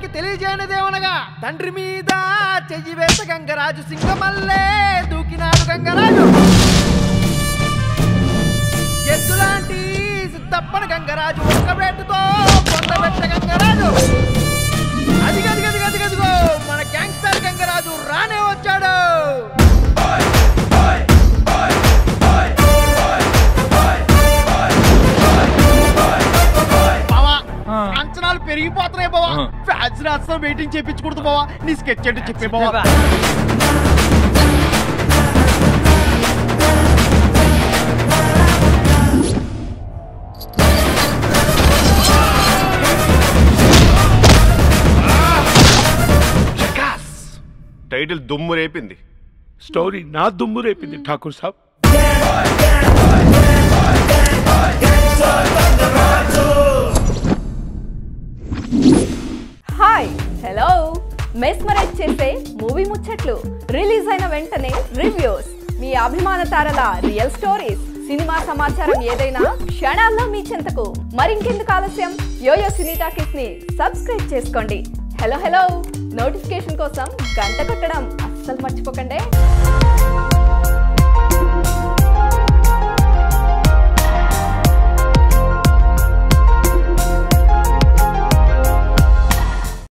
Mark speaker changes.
Speaker 1: వారికి తెలియజేయనిదేమనగా తండ్రి మీద చెయ్యి వేస గంగరాజు సింగమల్లే దూకినాడు గంగరాజు ఎద్దులాంటి సిద్ధప్పన గంగరాజు ఒక్క వేటుతో పొందబెట్ట గంగరాజు అది గది గది గది గదిగో మన గ్యాంగ్స్టర్ గంగరాజు రానే వచ్చాడు బావా అంచనాలు పెరిగిపోతున్నాయి బావా ఫ్యాన్స్ రాష్ట్రం వెయిటింగ్ చేయించకూడదు బావా నీ స్కెచ్ అంటే చెప్పే బావా
Speaker 2: టైటిల్ దుమ్ము రేపింది
Speaker 3: స్టోరీ నా దుమ్ము రేపింది Thakur Sahab
Speaker 4: hi hello mesmerize చేసే మూవీ ముచ్చట్లు రిలీజ్ అయిన వెంటనే రివ్యూస్ మీ అభిమాన తారల రియల్ స్టోరీస్ సినిమా సమాచారం ఏదైనా క్షణాల్లో మీ చెంతకు మరింకెందుకు ఆలస్యం యోయో సినీ టాకీస్ ని సబ్స్క్రైబ్ చేసుకోండి హలో హలో నోటిఫికేషన్ కోసం గంట కొట్టడం అస్సలు మర్చిపోకండి